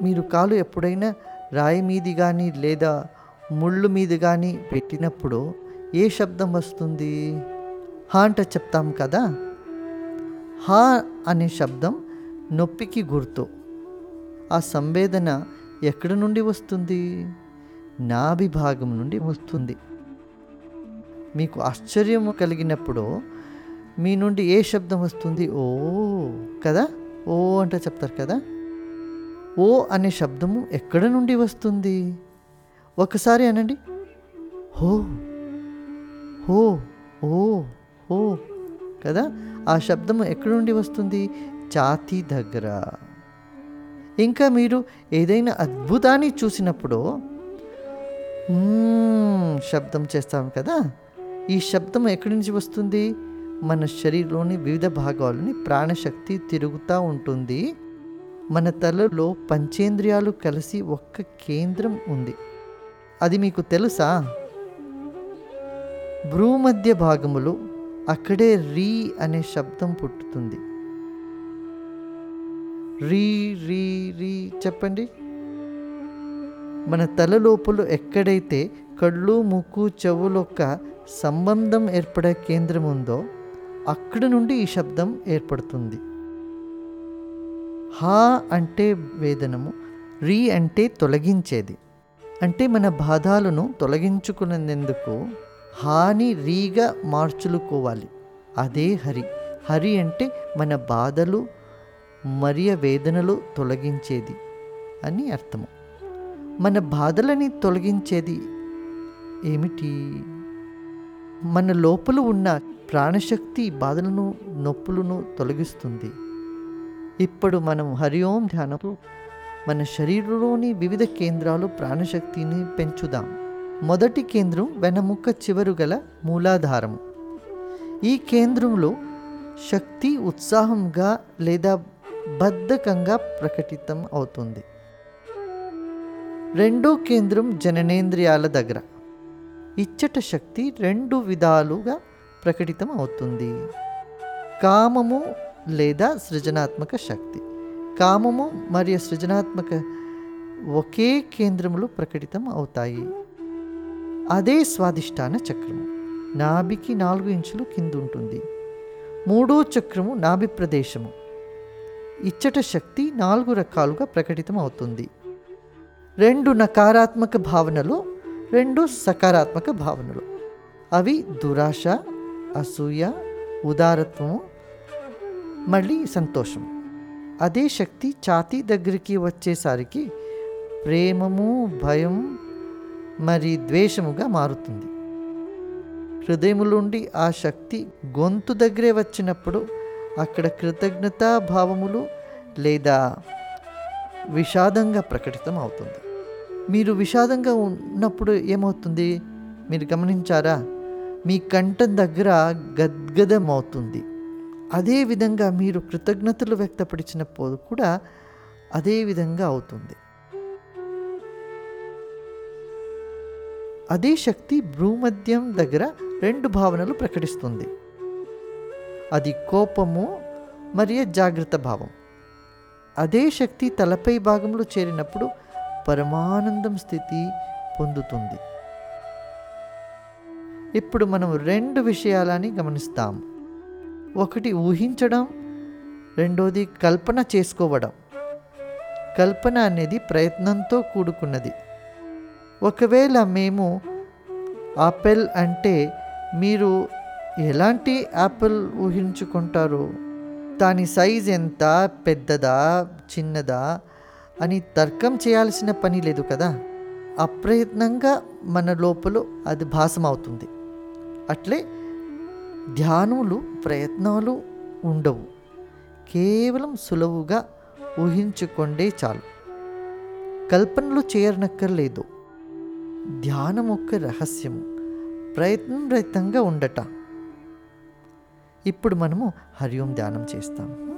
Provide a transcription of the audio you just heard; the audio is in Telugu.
మీరు కాలు ఎప్పుడైనా రాయి మీది కానీ లేదా ముళ్ళు మీద కానీ పెట్టినప్పుడు ఏ శబ్దం వస్తుంది హా అంటే చెప్తాం కదా హా అనే శబ్దం నొప్పికి గుర్తు ఆ సంవేదన ఎక్కడి నుండి వస్తుంది నాభి భాగం నుండి వస్తుంది మీకు ఆశ్చర్యం కలిగినప్పుడు మీ నుండి ఏ శబ్దం వస్తుంది ఓ కదా ఓ అంటే చెప్తారు కదా ఓ అనే శబ్దము ఎక్కడ నుండి వస్తుంది ఒకసారి అనండి హో హో ఓ హో కదా ఆ శబ్దము ఎక్కడి నుండి వస్తుంది ఛాతీ దగ్గర ఇంకా మీరు ఏదైనా అద్భుతాన్ని చూసినప్పుడు "మ్మ్" శబ్దం చేస్తాం కదా ఈ శబ్దం ఎక్కడి నుంచి వస్తుంది మన శరీరంలోని వివిధ భాగాలని ప్రాణశక్తి తిరుగుతూ ఉంటుంది మన తలలో పంచేంద్రియాలు కలిసి ఒక్క కేంద్రం ఉంది అది మీకు తెలుసా భ్రూమధ్య భాగములు అక్కడే రీ అనే శబ్దం పుట్టుతుంది రీ రీ రీ చెప్పండి మన తల లోపల ఎక్కడైతే కళ్ళు ముక్కు చెవులొక్క సంబంధం ఏర్పడే కేంద్రం ఉందో అక్కడ నుండి ఈ శబ్దం ఏర్పడుతుంది హా అంటే వేదనము రీ అంటే తొలగించేది అంటే మన బాధాలను తొలగించుకునేందుకు హాని రీగా మార్చులుకోవాలి అదే హరి హరి అంటే మన బాధలు మరియ వేదనలు తొలగించేది అని అర్థము మన బాధలని తొలగించేది ఏమిటి మన లోపల ఉన్న ప్రాణశక్తి బాధలను నొప్పులను తొలగిస్తుంది ఇప్పుడు మనం హరి ఓం ధ్యానపు మన శరీరంలోని వివిధ కేంద్రాలు ప్రాణశక్తిని పెంచుదాం మొదటి కేంద్రం వెనముక్క చివరు గల మూలాధారము ఈ కేంద్రంలో శక్తి ఉత్సాహంగా లేదా బద్ధకంగా ప్రకటితం అవుతుంది రెండో కేంద్రం జననేంద్రియాల దగ్గర ఇచ్చట శక్తి రెండు విధాలుగా ప్రకటితం అవుతుంది కామము లేదా సృజనాత్మక శక్తి కామము మరియు సృజనాత్మక ఒకే కేంద్రములో ప్రకటితం అవుతాయి అదే స్వాదిష్టాన చక్రము నాభికి నాలుగు ఇంచులు కింద ఉంటుంది మూడో చక్రము నాభి ప్రదేశము ఇచ్చట శక్తి నాలుగు రకాలుగా ప్రకటితం అవుతుంది రెండు నకారాత్మక భావనలు రెండు సకారాత్మక భావనలు అవి దురాశ అసూయ ఉదారత్వము మళ్ళీ సంతోషం అదే శక్తి ఛాతీ దగ్గరికి వచ్చేసరికి ప్రేమము భయం మరి ద్వేషముగా మారుతుంది హృదయములుండి ఆ శక్తి గొంతు దగ్గరే వచ్చినప్పుడు అక్కడ కృతజ్ఞతా భావములు లేదా విషాదంగా ప్రకటితం అవుతుంది మీరు విషాదంగా ఉన్నప్పుడు ఏమవుతుంది మీరు గమనించారా మీ కంఠం దగ్గర గద్గదం అవుతుంది అదే విధంగా మీరు కృతజ్ఞతలు వ్యక్తపరిచినప్పుడు కూడా అదే విధంగా అవుతుంది అదే శక్తి భ్రూమధ్యం దగ్గర రెండు భావనలు ప్రకటిస్తుంది అది కోపము మరియు జాగ్రత్త భావం అదే శక్తి తలపై భాగంలో చేరినప్పుడు పరమానందం స్థితి పొందుతుంది ఇప్పుడు మనం రెండు విషయాలని గమనిస్తాం ఒకటి ఊహించడం రెండోది కల్పన చేసుకోవడం కల్పన అనేది ప్రయత్నంతో కూడుకున్నది ఒకవేళ మేము ఆపిల్ అంటే మీరు ఎలాంటి యాపిల్ ఊహించుకుంటారు దాని సైజ్ ఎంత పెద్దదా చిన్నదా అని తర్కం చేయాల్సిన పని లేదు కదా అప్రయత్నంగా మన లోపల అది భాసమవుతుంది అట్లే ధ్యానములు ప్రయత్నాలు ఉండవు కేవలం సులువుగా ఊహించుకొండే చాలు కల్పనలు చేయనక్కర్లేదు ధ్యానం ఒక రహస్యము ప్రయత్నం రహితంగా ఉండట ఇప్పుడు మనము హరి ఓం ధ్యానం చేస్తాం